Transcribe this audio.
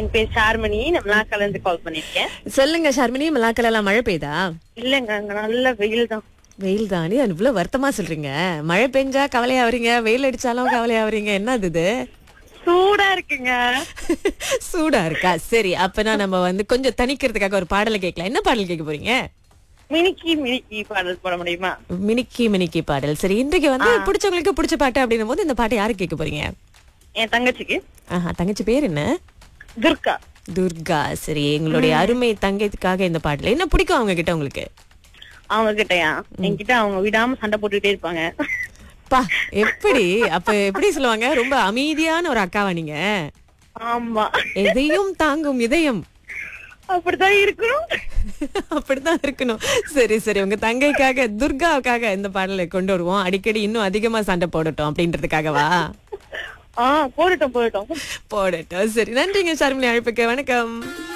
என் பேர் ஷார்மணி நான் கலந்து கால் பண்ணிருக்கேன் சொல்லுங்க ஷர்மினி மலாக்கலாம் மழை பெய்தா இல்லங்க அங்க நல்ல வெயில் தான் வெயில் தானே அது இவ்வளவு வருத்தமா சொல்றீங்க மழை பெஞ்சா கவலையாவறீங்க வெயில் அடிச்சாலும் கவலையாவறீங்க என்னது இது சூடா இருக்குங்க சூடா இருக்கா சரி அப்பனா நம்ம வந்து கொஞ்சம் தணிக்கிறதுக்காக ஒரு பாடலை கேட்கலாம் என்ன பாடல் கேட்க போறீங்க மினிக்கி மினிக்கி பாடல் போட முடியுமா மினிக்கி மினிக்கி பாடல் சரி இன்றைக்கு வந்து பிடிச்சவங்களுக்கு பிடிச்ச பாட்டு அப்படின்னும் போது இந்த பாட்டை யாருக்கு கேட்க போறீங்க என் தங்கச்சிக்கு ஆஹா தங்கச்சி பேர் என்ன துர்கா துர்கா சரி எங்களுடைய அருமை தங்கைக்காக இந்த பாடல் என்ன பிடிக்கும் அவங்க கிட்ட உங்களுக்கு அவங்க கிட்டயா என்கிட்ட அவங்க விடாம சண்டை போட்டுட்டே இருப்பாங்க பா எப்படி அப்ப எப்படி சொல்லுவாங்க ரொம்ப அமைதியான ஒரு அக்காவா நீங்க ஆமா எதையும் தாங்கும் இதயம் அப்படிதான் இருக்கணும் அப்படித்தான் இருக்கணும் சரி சரி உங்க தங்கைக்காக துர்காவுக்காக இந்த பாடலை கொண்டு வருவோம் அடிக்கடி இன்னும் அதிகமா சண்டை போடட்டும் அப்படின்றதுக்காகவா ஆ போடட்டும் போடட்டும் போடட்டும் சரி நன்றிங்க ஷர்மிளி அழைப்புக்கு வணக்கம்